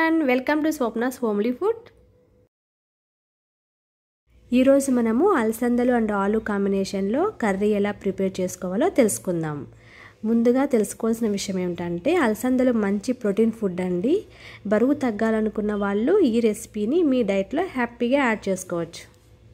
everyone welcome to Swapna's homely food ఈరోజు మనము అలసందలు అండ్ ఆలు కాంబినేషన్లో కర్రీ ఎలా ప్రిపేర్ చేసుకోవాలో తెలుసుకుందాం ముందుగా తెలుసుకోవాల్సిన విషయం ఏమిటంటే అలసందలు మంచి ప్రోటీన్ ఫుడ్ అండి బరువు తగ్గాలనుకున్న వాళ్ళు ఈ రెసిపీని మీ డైట్లో హ్యాపీగా యాడ్ చేసుకోవచ్చు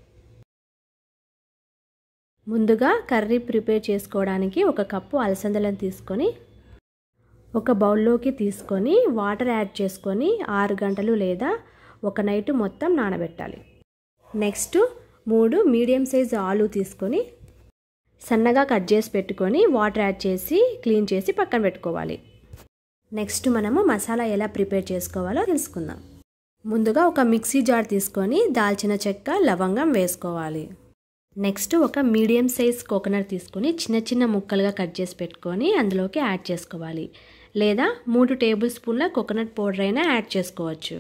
ముందుగా కర్రీ ప్రిపేర్ చేసుకోవడానికి ఒక కప్పు అలసందలను తీసుకొని ఒక బౌల్లోకి తీసుకొని వాటర్ యాడ్ చేసుకొని ఆరు గంటలు లేదా ఒక నైట్ మొత్తం నానబెట్టాలి నెక్స్ట్ మూడు మీడియం సైజ్ ఆలు తీసుకొని సన్నగా కట్ చేసి పెట్టుకొని వాటర్ యాడ్ చేసి క్లీన్ చేసి పక్కన పెట్టుకోవాలి నెక్స్ట్ మనము మసాలా ఎలా ప్రిపేర్ చేసుకోవాలో తెలుసుకుందాం ముందుగా ఒక మిక్సీ జార్ తీసుకొని దాల్చిన చెక్క లవంగం వేసుకోవాలి నెక్స్ట్ ఒక మీడియం సైజ్ కోకోనట్ తీసుకొని చిన్న చిన్న ముక్కలుగా కట్ చేసి పెట్టుకొని అందులోకి యాడ్ చేసుకోవాలి లేదా మూడు టేబుల్ స్పూన్ల కోకోనట్ పౌడర్ అయినా యాడ్ చేసుకోవచ్చు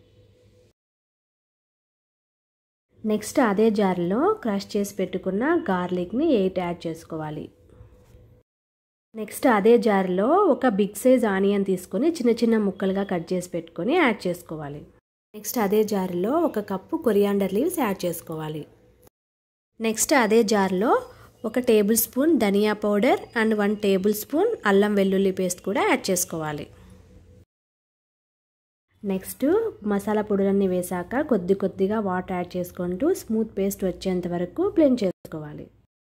నెక్స్ట్ అదే జార్లో క్రష్ చేసి పెట్టుకున్న గార్లిక్ని ఎయిట్ యాడ్ చేసుకోవాలి నెక్స్ట్ అదే జార్లో ఒక బిగ్ సైజ్ ఆనియన్ తీసుకొని చిన్న చిన్న ముక్కలుగా కట్ చేసి పెట్టుకొని యాడ్ చేసుకోవాలి నెక్స్ట్ అదే జార్లో ఒక కప్పు కొరియాండర్ లీవ్స్ యాడ్ చేసుకోవాలి నెక్స్ట్ అదే జార్లో ఒక టేబుల్ స్పూన్ ధనియా powder and one tablespoon అల్లం వెల్లుల్లి పేస్ట్ కూడా యాడ్ చేసుకోవాలి నెక్స్ట్ మసాలా పొడులన్నీ వేసాక కొద్ది కొద్దిగా వాటర్ యాడ్ చేసుకుంటూ స్మూత్ పేస్ట్ వచ్చేంత వరకు బ్లెండ్ చేసుకోవాలి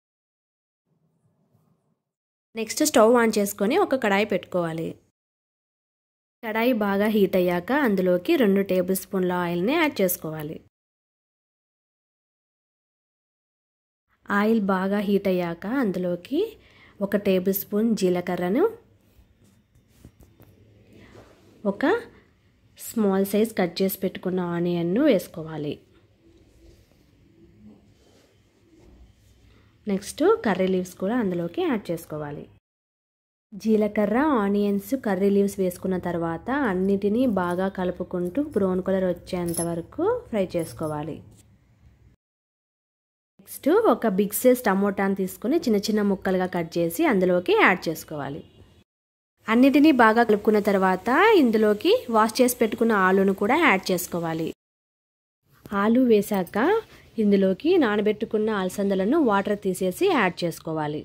నెక్స్ట్ స్టవ్ ఆన్ చేసుకొని ఒక కడాయి పెట్టుకోవాలి కడాయి బాగా హీట్ అయ్యాక అందులోకి రెండు టేబుల్ స్పూన్ల ఆయిల్ని యాడ్ చేసుకోవాలి ఆయిల్ బాగా హీట్ అయ్యాక అందులోకి ఒక టేబుల్ స్పూన్ జీలకర్రను ఒక స్మాల్ సైజ్ కట్ చేసి పెట్టుకున్న ఆనియన్ను వేసుకోవాలి నెక్స్ట్ కర్రీ లీవ్స్ కూడా అందులోకి యాడ్ చేసుకోవాలి జీలకర్ర ఆనియన్స్ కర్రీ లీవ్స్ వేసుకున్న తర్వాత అన్నిటినీ బాగా కలుపుకుంటూ బ్రౌన్ కలర్ వచ్చేంత వరకు ఫ్రై చేసుకోవాలి నెక్స్ట్ ఒక బిగ్ సైజ్ టమోటాని తీసుకొని చిన్న చిన్న ముక్కలుగా కట్ చేసి అందులోకి యాడ్ చేసుకోవాలి అన్నిటినీ బాగా కలుపుకున్న తర్వాత ఇందులోకి వాష్ చేసి పెట్టుకున్న ఆలును కూడా యాడ్ చేసుకోవాలి ఆలు వేశాక ఇందులోకి నానబెట్టుకున్న అలసందలను వాటర్ తీసేసి యాడ్ చేసుకోవాలి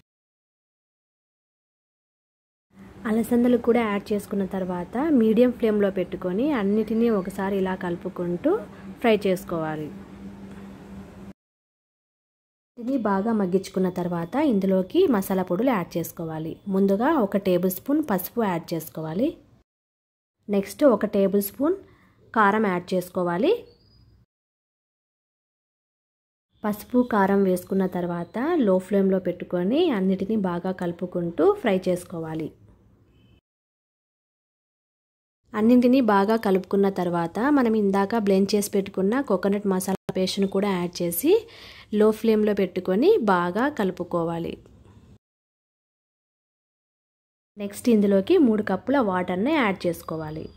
అలసందలు కూడా యాడ్ చేసుకున్న తర్వాత మీడియం ఫ్లేమ్లో పెట్టుకొని అన్నిటినీ ఒకసారి ఇలా కలుపుకుంటూ ఫ్రై చేసుకోవాలి దీన్ని బాగా మగ్గించుకున్న తర్వాత ఇందులోకి మసాలా పొడులు యాడ్ చేసుకోవాలి ముందుగా ఒక టేబుల్ స్పూన్ పసుపు యాడ్ చేసుకోవాలి నెక్స్ట్ ఒక టేబుల్ స్పూన్ కారం యాడ్ చేసుకోవాలి పసుపు కారం వేసుకున్న తర్వాత లో ఫ్లేమ్లో పెట్టుకొని అన్నిటినీ బాగా కలుపుకుంటూ ఫ్రై చేసుకోవాలి అన్నింటినీ బాగా కలుపుకున్న తర్వాత మనం ఇందాక బ్లెండ్ చేసి పెట్టుకున్న కోకోనట్ మసాలా పేస్ట్ను కూడా యాడ్ చేసి లో ఫ్లేమ్లో పెట్టుకొని బాగా కలుపుకోవాలి నెక్స్ట్ ఇందులోకి మూడు కప్పుల వాటర్ని యాడ్ చేసుకోవాలి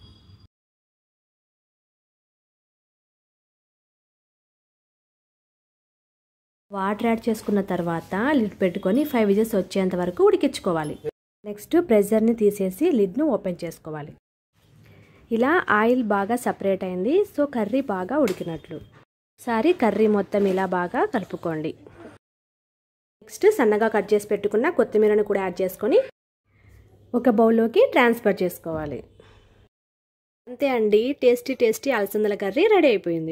వాటర్ యాడ్ చేసుకున్న తర్వాత లిడ్ పెట్టుకొని ఫైవ్ విజిల్స్ వచ్చేంత వరకు ఉడికించుకోవాలి నెక్స్ట్ ప్రెషర్ని తీసేసి లిడ్ను ఓపెన్ చేసుకోవాలి ఇలా ఆయిల్ బాగా సపరేట్ అయింది సో కర్రీ బాగా ఉడికినట్లు సారి కర్రీ మొత్తం ఇలా బాగా కలుపుకోండి నెక్స్ట్ సన్నగా కట్ చేసి పెట్టుకున్న కొత్తిమీరను కూడా యాడ్ చేసుకొని ఒక బౌల్లోకి ట్రాన్స్ఫర్ చేసుకోవాలి అంతే అండి టేస్టీ టేస్టీ అలసందల కర్రీ రెడీ అయిపోయింది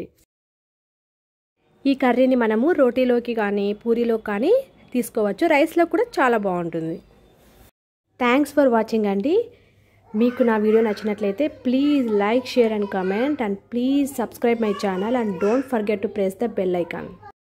ఈ కర్రీని మనము రోటీలోకి కానీ పూరీలో కానీ తీసుకోవచ్చు రైస్లో కూడా చాలా బాగుంటుంది థ్యాంక్స్ ఫర్ వాచింగ్ అండి మీకు నా వీడియో నచ్చినట్లయితే please like share and comment and please subscribe my channel and don't forget to press the bell icon